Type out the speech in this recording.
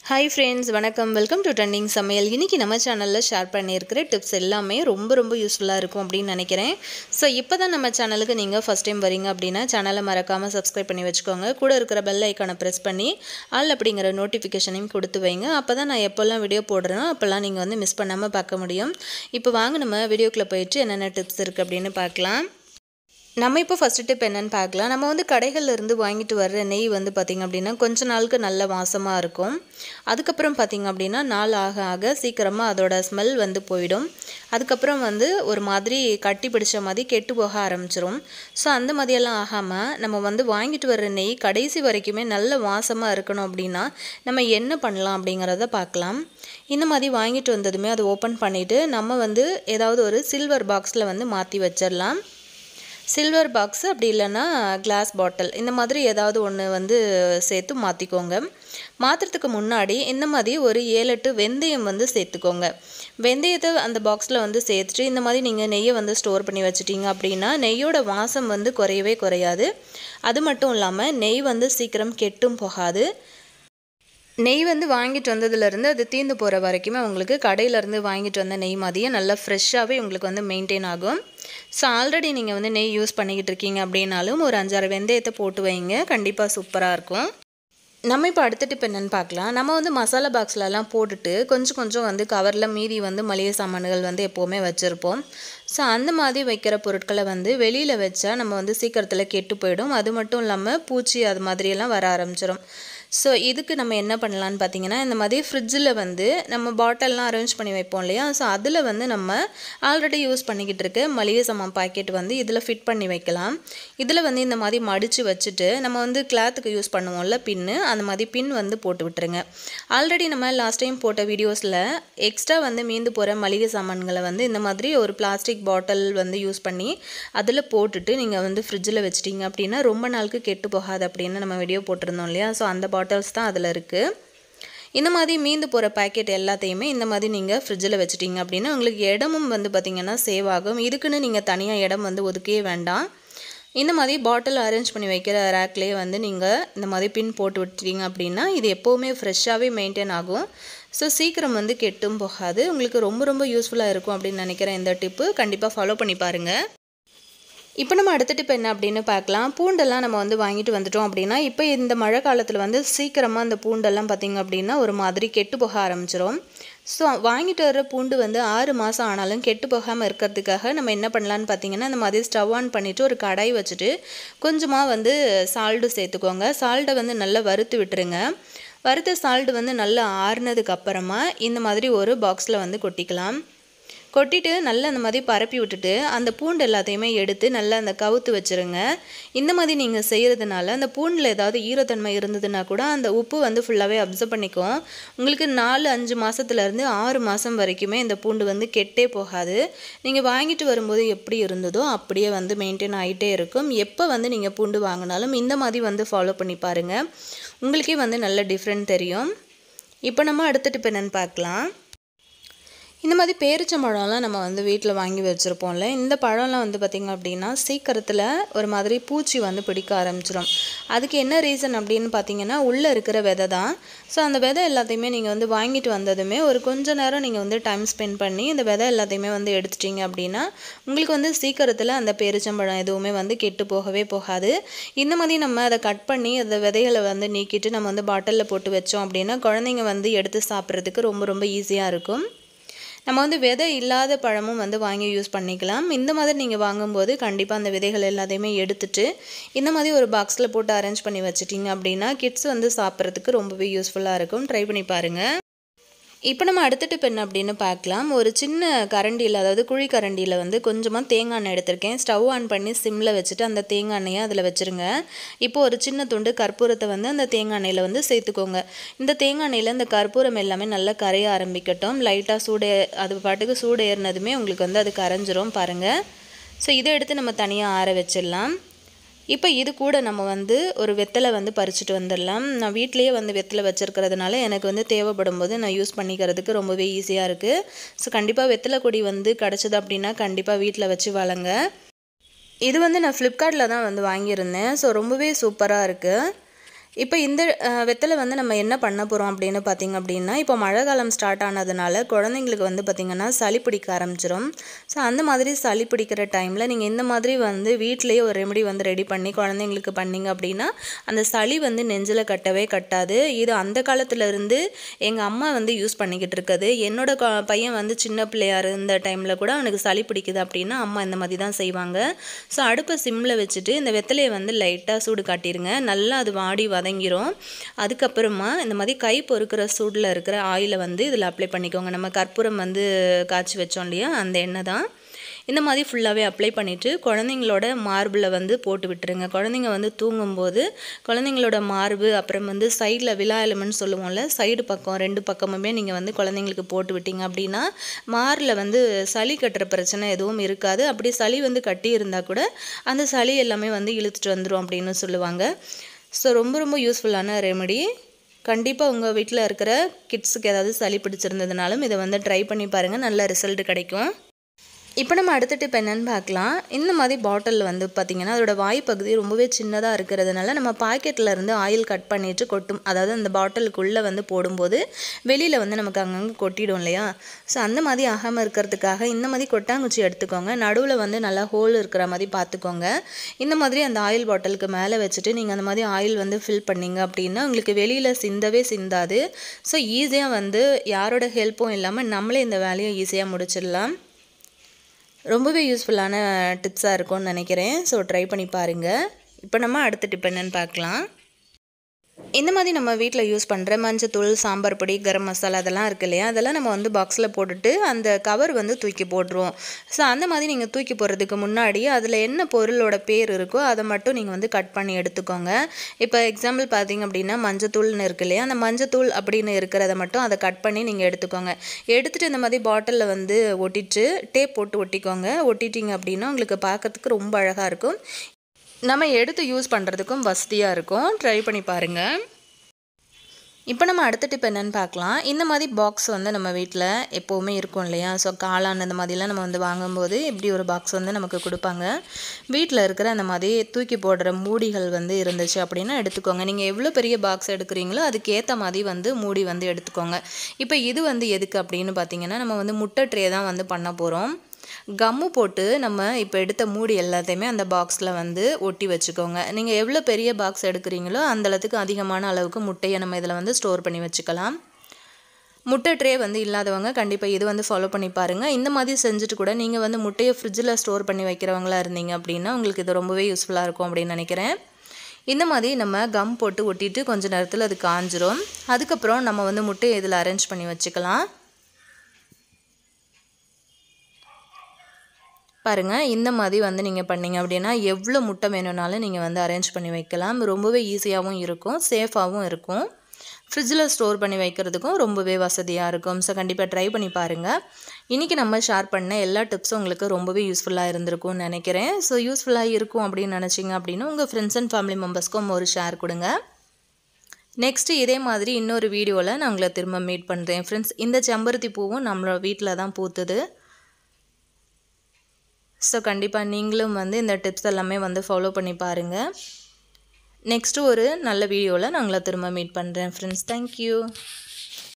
hi friends வணக்கம் welcome to trending சமையல் இன்றைக்கி நம்ம சேனலில் ஷேர் பண்ணியிருக்கிற டிப்ஸ் எல்லாமே ரொம்ப ரொம்ப யூஸ்ஃபுல்லாக இருக்கும் அப்படின்னு நினைக்கிறேன் ஸோ இப்போ தான் நம்ம சேனலுக்கு நீங்கள் ஃபஸ்ட் டைம் வரீங்க அப்படின்னா சேனலை மறக்காமல் சப்ஸ்கிரைப் பண்ணி வச்சுக்கோங்க கூட இருக்கிற பெல் ஐக்கானை ப்ரெஸ் பண்ணி ஆல் அப்படிங்கிற நோட்டிஃபிகேஷனையும் கொடுத்து வைங்க அப்போ தான் நான் எப்போல்லாம் வீடியோ போடுறேனோ அப்போல்லாம் நீங்கள் வந்து மிஸ் பண்ணாமல் பார்க்க முடியும் இப்போ வாங்க நம்ம வீடியோக்குள்ளே போயிட்டு என்னென்ன டிப்ஸ் இருக்குது அப்படின்னு பார்க்கலாம் நம்ம இப்போ ஃபஸ்ட்டு டிப் என்னென்னு பார்க்கலாம் நம்ம வந்து கடைகளில் இருந்து வாங்கிட்டு வர்ற நெய் வந்து பார்த்திங்க அப்படின்னா கொஞ்ச நாளுக்கு நல்ல வாசமாக இருக்கும் அதுக்கப்புறம் பார்த்திங்க அப்படின்னா நாள் ஆக ஆக சீக்கிரமாக அதோட ஸ்மெல் வந்து போயிடும் அதுக்கப்புறம் வந்து ஒரு மாதிரி கட்டி பிடிச்ச மாதிரி கெட்டு போக ஆரம்பிச்சிரும் ஸோ அந்த மாதிரியெல்லாம் ஆகாமல் நம்ம வந்து வாங்கிட்டு வர்ற நெய் கடைசி வரைக்குமே நல்ல வாசமாக இருக்கணும் அப்படின்னா நம்ம என்ன பண்ணலாம் அப்படிங்கிறத பார்க்கலாம் இந்த மாதிரி வாங்கிட்டு வந்ததுமே அதை ஓப்பன் பண்ணிவிட்டு நம்ம வந்து ஏதாவது ஒரு சில்வர் பாக்ஸில் வந்து மாற்றி வச்சிடலாம் சில்வர் பாக்ஸு அப்படி இல்லைன்னா கிளாஸ் பாட்டில் இந்த மாதிரி ஏதாவது ஒன்று வந்து சேர்த்து மாற்றிக்கோங்க மாற்றுறதுக்கு முன்னாடி இந்த மாதிரி ஒரு ஏழு எட்டு வெந்தயம் வந்து சேர்த்துக்கோங்க வெந்தயத்தை அந்த பாக்ஸில் வந்து சேர்த்துட்டு இந்த மாதிரி நீங்கள் நெய்யை வந்து ஸ்டோர் பண்ணி வச்சிட்டிங்க அப்படின்னா நெய்யோட வாசம் வந்து குறையவே குறையாது அது மட்டும் இல்லாமல் நெய் வந்து சீக்கிரம் கெட்டும் போகாது நெய் வந்து வாங்கிட்டு வந்ததுலேருந்து அது தீர்ந்து போகிற வரைக்குமே உங்களுக்கு கடையிலேருந்து வாங்கிட்டு வந்த நெய் மாதிரியே நல்லா ஃப்ரெஷ்ஷாகவே உங்களுக்கு வந்து மெயின்டைன் ஆகும் ஸோ ஆல்ரெடி நீங்கள் வந்து நெய் யூஸ் பண்ணிக்கிட்டு இருக்கீங்க அப்படின்னாலும் ஒரு அஞ்சாறு வெந்தயத்தை போட்டு வைங்க கண்டிப்பாக சூப்பராக இருக்கும் நம்ம இப்போ அடுத்த டிப் என்னென்னு பார்க்கலாம் நம்ம வந்து மசாலா பாக்ஸ்லலாம் போட்டுட்டு கொஞ்சம் கொஞ்சம் வந்து கவரில் மீதி வந்து மளிகை சாமான்கள் வந்து எப்போவுமே வச்சுருப்போம் ஸோ அந்த மாதிரி வைக்கிற பொருட்களை வந்து வெளியில் வச்சா நம்ம வந்து சீக்கிரத்தில் கெட்டு போயிடும் அது மட்டும் இல்லாமல் பூச்சி அது மாதிரியெல்லாம் வர ஆரம்பிச்சிடும் ஸோ இதுக்கு நம்ம என்ன பண்ணலான்னு பார்த்தீங்கன்னா இந்த மாதிரி ஃப்ரிட்ஜில் வந்து நம்ம பாட்டில்லாம் அரேஞ்ச் பண்ணி வைப்போம் இல்லையா ஸோ அதில் வந்து நம்ம ஆல்ரெடி யூஸ் பண்ணிக்கிட்டு இருக்க மளிகை சாமான் பாக்கெட் வந்து இதில் ஃபிட் பண்ணி வைக்கலாம் இதில் வந்து இந்த மாதிரி மடித்து வச்சுட்டு நம்ம வந்து கிளாத்துக்கு யூஸ் பண்ணுவோம்ல பின்னு அந்த மாதிரி பின் வந்து போட்டு விட்டுருங்க ஆல்ரெடி நம்ம லாஸ்ட் டைம் போட்ட வீடியோஸில் எக்ஸ்ட்ரா வந்து மீந்து போகிற மளிகை சாமான்களை வந்து இந்த மாதிரி ஒரு பிளாஸ்டிக் பாட்டில் வந்து யூஸ் பண்ணி அதில் போட்டுட்டு நீங்கள் வந்து ஃப்ரிட்ஜில் வச்சிட்டிங்க அப்படின்னா ரொம்ப நாளுக்கு கெட்டு போகாது அப்படின்னு நம்ம வீடியோ போட்டிருந்தோம் இல்லையா ஸோ அந்த பாட்டில்ஸ் தான் அதில் இருக்குது இந்த மாதிரி மீந்து போகிற பேக்கெட் எல்லாத்தையுமே இந்த மாதிரி நீங்கள் ஃப்ரிட்ஜில் வச்சுட்டிங்க அப்படின்னா உங்களுக்கு இடமும் வந்து பார்த்திங்கன்னா சேவ் ஆகும் இதுக்குன்னு நீங்கள் தனியாக இடம் வந்து ஒதுக்கவே வேண்டாம் இந்த மாதிரி பாட்டில் அரேஞ்ச் பண்ணி வைக்கிற ரேக்லேயே வந்து நீங்கள் இந்த மாதிரி பின் போட்டு விட்டீங்க அப்படின்னா இது எப்போவுமே ஃப்ரெஷ்ஷாகவே மெயின்டைன் ஆகும் ஸோ சீக்கிரம் வந்து கெட்டும் போகாது உங்களுக்கு ரொம்ப ரொம்ப யூஸ்ஃபுல்லாக இருக்கும் அப்படின்னு நினைக்கிறேன் இந்த டிப்பு கண்டிப்பாக ஃபாலோ பண்ணி பாருங்கள் இப்போ நம்ம அடுத்த டிப் என்ன அப்படின்னு பார்க்கலாம் பூண்டெல்லாம் நம்ம வந்து வாங்கிட்டு வந்துட்டோம் அப்படின்னா இப்போ இந்த மழை காலத்தில் வந்து சீக்கிரமாக அந்த பூண்டெல்லாம் பார்த்திங்க அப்படின்னா ஒரு மாதிரி கெட்டு போக ஆரம்பிச்சிரும் ஸோ வாங்கிட்டு வர்ற பூண்டு வந்து ஆறு மாதம் ஆனாலும் கெட்டு போகாமல் இருக்கிறதுக்காக நம்ம என்ன பண்ணலான்னு பார்த்தீங்கன்னா இந்த மாதிரி ஸ்டவ் ஆன் பண்ணிவிட்டு ஒரு கடாய் வச்சுட்டு கொஞ்சமாக வந்து சால்ட்டு சேர்த்துக்கோங்க சால்ட்டை வந்து நல்லா வறுத்து விட்டுருங்க வறுத்த சால்ட்டு வந்து நல்லா ஆறுனதுக்கு அப்புறமா இந்த மாதிரி ஒரு பாக்ஸில் வந்து கொட்டிக்கலாம் கொட்டிட்டு நல்லா அந்த மாதிரி பரப்பி விட்டுட்டு அந்த பூண்டு எல்லாத்தையுமே எடுத்து நல்லா அந்த கவுத்து வச்சுருங்க இந்த மாதிரி நீங்கள் செய்கிறதுனால அந்த பூண்டில் ஏதாவது ஈரத்தன்மை இருந்ததுன்னா கூட அந்த உப்பு வந்து ஃபுல்லாகவே அப்சர்வ் பண்ணிக்கும் உங்களுக்கு நாலு அஞ்சு மாதத்துலேருந்து ஆறு மாதம் வரைக்குமே இந்த பூண்டு வந்து கெட்டே போகாது நீங்கள் வாங்கிட்டு வரும்போது எப்படி இருந்ததோ அப்படியே வந்து மெயின்டைன் ஆகிட்டே இருக்கும் எப்போ வந்து நீங்கள் பூண்டு வாங்கினாலும் இந்த மாதிரி வந்து ஃபாலோ பண்ணி பாருங்கள் உங்களுக்கே வந்து நல்ல டிஃப்ரெண்ட் தெரியும் இப்போ நம்ம அடுத்த டிப் என்னென்னு பார்க்கலாம் இந்த மாதிரி பேரிச்சம்பழம்லாம் நம்ம வந்து வீட்டில் வாங்கி வச்சுருப்போம்ல இந்த பழம்லாம் வந்து பார்த்திங்க அப்படின்னா சீக்கிரத்தில் ஒரு மாதிரி பூச்சி வந்து பிடிக்க ஆரம்பிச்சிடும் அதுக்கு என்ன ரீசன் அப்படின்னு பார்த்தீங்கன்னா உள்ளே இருக்கிற விதை தான் ஸோ அந்த விதை எல்லாத்தையுமே நீங்கள் வந்து வாங்கிட்டு வந்ததுமே ஒரு கொஞ்ச நேரம் நீங்கள் வந்து டைம் ஸ்பெண்ட் பண்ணி இந்த விதை எல்லாத்தையுமே வந்து எடுத்துட்டீங்க அப்படின்னா உங்களுக்கு வந்து சீக்கிரத்தில் அந்த பேரிச்சம்பழம் எதுவுமே வந்து கெட்டு போகவே போகாது இந்த மாதிரி நம்ம அதை கட் பண்ணி அந்த விதைகளை வந்து நீக்கிட்டு நம்ம வந்து பாட்டிலில் போட்டு வச்சோம் அப்படின்னா குழந்தைங்க வந்து எடுத்து சாப்பிட்றதுக்கு ரொம்ப ரொம்ப ஈஸியாக இருக்கும் நம்ம வந்து விதை இல்லாத பழமும் வந்து வாங்கி யூஸ் பண்ணிக்கலாம் இந்த மாதிரி நீங்கள் வாங்கும்போது கண்டிப்பாக அந்த விதைகள் எல்லாத்தையுமே எடுத்துட்டு இந்த மாதிரி ஒரு பாக்ஸில் போட்டு அரேஞ்ச் பண்ணி வச்சிட்டிங்க அப்படின்னா கிட்ஸ் வந்து சாப்பிட்றதுக்கு ரொம்பவே யூஸ்ஃபுல்லாக இருக்கும் ட்ரை பண்ணி பாருங்கள் இப்போ நம்ம அடுத்த டிப் என்ன அப்படின்னு பார்க்கலாம் ஒரு சின்ன கரண்டியில் அதாவது குழி கரண்டியில் வந்து கொஞ்சமாக தேங்காய் எண்ணெய் எடுத்திருக்கேன் ஸ்டவ் ஆன் பண்ணி சிம்மில் வச்சுட்டு அந்த தேங்காய் எண்ணெயை அதில் வச்சுருங்க இப்போ ஒரு சின்ன துண்டு கற்பூரத்தை வந்து அந்த தேங்காய் எண்ணெயில் வந்து சேர்த்துக்கோங்க இந்த தேங்காய் எண்ணெயில் இந்த கற்பூரம் எல்லாமே நல்லா கரைய ஆரம்பிக்கட்டும் லைட்டாக சூடு அது பாட்டுக்கு சூடு ஏறினதுமே உங்களுக்கு வந்து அது கரைஞ்சிரும் பாருங்கள் ஸோ இதை எடுத்து நம்ம தனியாக ஆற வச்சிடலாம் இப்போ இது கூட நம்ம வந்து ஒரு வெத்தலை வந்து பறிச்சுட்டு வந்துடலாம் நான் வீட்லேயே வந்து வெத்தலை வச்சுருக்கிறதுனால எனக்கு வந்து தேவைப்படும் போது நான் யூஸ் பண்ணிக்கிறதுக்கு ரொம்பவே ஈஸியாக இருக்குது ஸோ கண்டிப்பாக வெத்தலை கொடி வந்து கிடச்சிது அப்படின்னா கண்டிப்பாக வீட்டில் வச்சு வளங்க இது வந்து நான் ஃப்ளிப்கார்ட்டில் தான் வந்து வாங்கியிருந்தேன் ஸோ ரொம்பவே சூப்பராக இருக்குது இப்போ இந்த அஹ், வெத்தலை வந்து நம்ம என்ன பண்ண போகிறோம் அப்படின்னு பார்த்தீங்க அப்படின்னா இப்போ மழை காலம் ஸ்டார்ட் ஆனதுனால குழந்தைங்களுக்கு வந்து பார்த்திங்கன்னா சளி பிடிக்க ஆரம்பிச்சிரும் ஸோ அந்த மாதிரி சளி பிடிக்கிற டைமில் நீங்கள் இந்த மாதிரி வந்து வீட்டிலேயே ஒரு ரெமெடி வந்து ரெடி பண்ணி குழந்தைங்களுக்கு பண்ணீங்க அப்படின்னா அந்த சளி வந்து நெஞ்சில் கட்டவே கட்டாது இது அந்த காலத்துல இருந்து எங்கள் அம்மா வந்து யூஸ் பண்ணிக்கிட்டு இருக்குது என்னோட கொ- பையன் வந்து சின்ன பிள்ளையா இருந்த டைமில் கூட அவனுக்கு சளி பிடிக்குது அப்படின்னா அம்மா இந்த மாதிரி தான் செய்வாங்க ஸோ அடுப்பை சிம்மில் வச்சுட்டு இந்த வெத்தலையை வந்து லைட்டாக சூடு காட்டிடுங்க நல்லா அது வாடி வதங்கிரும் அதுக்கப்புறமா இந்த மாதிரி கை பொறுக்கிற சூடில் இருக்கிற ஆயிலை வந்து இதில் அப்ளை பண்ணிக்கோங்க நம்ம கற்பூரம் வந்து காய்ச்சி வச்சோம் இல்லையா அந்த எண்ணெய் தான் இந்த மாதிரி ஃபுல்லாகவே அப்ளை பண்ணிவிட்டு குழந்தைங்களோட மார்பில் வந்து போட்டு விட்டுருங்க குழந்தைங்க வந்து தூங்கும்போது குழந்தைங்களோட மார்பு அப்புறம் வந்து சைடில் விழா எலும்புன்னு சொல்லுவோம்ல சைடு பக்கம் ரெண்டு பக்கமுமே நீங்கள் வந்து குழந்தைங்களுக்கு போட்டு விட்டீங்க அப்படின்னா மாரில் வந்து சளி கட்டுற பிரச்சனை எதுவும் இருக்காது அப்படி சளி வந்து கட்டி இருந்தால் கூட அந்த சளி எல்லாமே வந்து இழுத்துட்டு வந்துடும் அப்படின்னு சொல்லுவாங்க ஸோ ரொம்ப ரொம்ப யூஸ்ஃபுல்லான ரெமெடி கண்டிப்பாக உங்கள் வீட்டில் இருக்கிற கிட்ஸுக்கு ஏதாவது சளி பிடிச்சிருந்ததுனாலும் இதை வந்து ட்ரை பண்ணி பாருங்கள் நல்ல ரிசல்ட் கிடைக்கும் இப்போ நம்ம அடுத்த டிப் என்னன்னு பார்க்கலாம் இந்த மாதிரி பாட்டில் வந்து பார்த்திங்கன்னா அதோட வாய் பகுதி ரொம்பவே சின்னதாக இருக்கிறதுனால நம்ம பாக்கெட்டில் இருந்து ஆயில் கட் பண்ணிட்டு கொட்டும் அதாவது அந்த பாட்டிலுக்குள்ளே வந்து போடும்போது வெளியில் வந்து நமக்கு அங்கங்கே கொட்டிடும் இல்லையா ஸோ அந்த மாதிரி ஆகாமல் இருக்கிறதுக்காக இந்த மாதிரி கொட்டாங்குச்சி எடுத்துக்கோங்க நடுவில் வந்து நல்லா ஹோல் இருக்கிற மாதிரி பார்த்துக்கோங்க இந்த மாதிரி அந்த ஆயில் பாட்டிலுக்கு மேலே வச்சுட்டு நீங்கள் அந்த மாதிரி ஆயில் வந்து ஃபில் பண்ணீங்க அப்படின்னா உங்களுக்கு வெளியில் சிந்தவே சிந்தாது ஸோ ஈஸியாக வந்து யாரோட ஹெல்ப்பும் இல்லாமல் நம்மளே இந்த வேலையை ஈஸியாக முடிச்சிடலாம் ரொம்பவே யூஸ்ஃபுல்லான டிப்ஸாக இருக்கும்னு நினைக்கிறேன் ஸோ ட்ரை பண்ணி பாருங்கள் இப்போ நம்ம அடுத்த டிப் என்னன்னு பார்க்கலாம் இந்த மாதிரி நம்ம வீட்டில் யூஸ் பண்ணுற மஞ்சத்தூள் சாம்பார் பொடி கரம் மசாலா அதெல்லாம் இருக்கு இல்லையா அதெல்லாம் நம்ம வந்து பாக்ஸில் போட்டுட்டு அந்த கவர் வந்து தூக்கி போட்டுருவோம் ஸோ அந்த மாதிரி நீங்கள் தூக்கி போடுறதுக்கு முன்னாடி அதில் என்ன பொருளோட பேர் இருக்கோ அதை மட்டும் நீங்கள் வந்து கட் பண்ணி எடுத்துக்கோங்க இப்போ எக்ஸாம்பிள் பார்த்தீங்க அப்படின்னா மஞ்சத்தூள்னு இருக்கு இல்லையா அந்த மஞ்சத்தூள் அப்படின்னு இருக்கிறத மட்டும் அதை கட் பண்ணி நீங்கள் எடுத்துக்கோங்க எடுத்துகிட்டு இந்த மாதிரி பாட்டிலில் வந்து ஒட்டிட்டு டேப் போட்டு ஒட்டிக்கோங்க ஒட்டிட்டீங்க அப்படின்னா உங்களுக்கு பார்க்கறதுக்கு ரொம்ப அழகாக இருக்கும் நம்ம எடுத்து யூஸ் பண்ணுறதுக்கும் வசதியாக இருக்கும் ட்ரை பண்ணி பாருங்கள் இப்போ நம்ம அடுத்த டிப் என்னன்னு பார்க்கலாம் இந்த மாதிரி பாக்ஸ் வந்து நம்ம வீட்டில் எப்போவுமே இருக்கும் இல்லையா ஸோ காளான் இந்த மாதிரிலாம் நம்ம வந்து வாங்கும்போது இப்படி ஒரு பாக்ஸ் வந்து நமக்கு கொடுப்பாங்க வீட்டில் இருக்கிற அந்த மாதிரி தூக்கி போடுற மூடிகள் வந்து இருந்துச்சு அப்படின்னா எடுத்துக்கோங்க நீங்கள் எவ்வளோ பெரிய பாக்ஸ் எடுக்கிறீங்களோ அதுக்கேற்ற மாதிரி வந்து மூடி வந்து எடுத்துக்கோங்க இப்போ இது வந்து எதுக்கு அப்படின்னு பார்த்தீங்கன்னா நம்ம வந்து முட்டை ட்ரே தான் வந்து பண்ண போகிறோம் கம்மு போட்டு நம்ம இப்போ எடுத்த மூடி எல்லாத்தையுமே அந்த பாக்ஸில் வந்து ஒட்டி வச்சுக்கோங்க நீங்கள் எவ்வளோ பெரிய பாக்ஸ் எடுக்கிறீங்களோ அந்த அளவுக்கு அதிகமான அளவுக்கு முட்டையை நம்ம இதில் வந்து ஸ்டோர் பண்ணி வச்சுக்கலாம் முட்டை ட்ரே வந்து இல்லாதவங்க கண்டிப்பாக இது வந்து ஃபாலோ பண்ணி பாருங்கள் இந்த மாதிரி செஞ்சுட்டு கூட நீங்கள் வந்து முட்டையை ஃப்ரிட்ஜில் ஸ்டோர் பண்ணி வைக்கிறவங்களா இருந்தீங்க அப்படின்னா உங்களுக்கு இது ரொம்பவே யூஸ்ஃபுல்லாக இருக்கும் அப்படின்னு நினைக்கிறேன் இந்த மாதிரி நம்ம கம் போட்டு ஒட்டிட்டு கொஞ்ச நேரத்தில் அது காஞ்சிரும் அதுக்கப்புறம் நம்ம வந்து முட்டையை இதில் அரேஞ்ச் பண்ணி வச்சுக்கலாம் பாருங்கள் இந்த மாதிரி வந்து நீங்கள் பண்ணீங்க அப்படின்னா எவ்வளோ முட்டை வேணும்னாலும் நீங்கள் வந்து அரேஞ்ச் பண்ணி வைக்கலாம் ரொம்பவே ஈஸியாகவும் இருக்கும் சேஃபாகவும் இருக்கும் ஃப்ரிட்ஜில் ஸ்டோர் பண்ணி வைக்கிறதுக்கும் ரொம்பவே வசதியாக இருக்கும் ஸோ கண்டிப்பாக ட்ரை பண்ணி பாருங்கள் இன்றைக்கி நம்ம ஷேர் பண்ண எல்லா டிப்ஸும் உங்களுக்கு ரொம்பவே யூஸ்ஃபுல்லாக இருந்திருக்கும்னு நினைக்கிறேன் ஸோ யூஸ்ஃபுல்லாக இருக்கும் அப்படின்னு நினச்சிங்க அப்படின்னா உங்கள் ஃப்ரெண்ட்ஸ் அண்ட் ஃபேமிலி மெம்பர்ஸ்க்கும் ஒரு ஷேர் கொடுங்க நெக்ஸ்ட்டு இதே மாதிரி இன்னொரு வீடியோவில் நான் உங்களை திரும்ப மீட் பண்ணுறேன் ஃப்ரெண்ட்ஸ் இந்த செம்பருத்தி பூவும் நம்மளோட வீட்டில் தான் பூத்துது ஸோ கண்டிப்பாக நீங்களும் வந்து இந்த டிப்ஸ் எல்லாமே வந்து ஃபாலோ பண்ணி பாருங்கள் நெக்ஸ்ட்டு ஒரு நல்ல வீடியோவில் நான் உங்களை திரும்ப மீட் பண்ணுறேன் ஃப்ரெண்ட்ஸ் தேங்க்யூ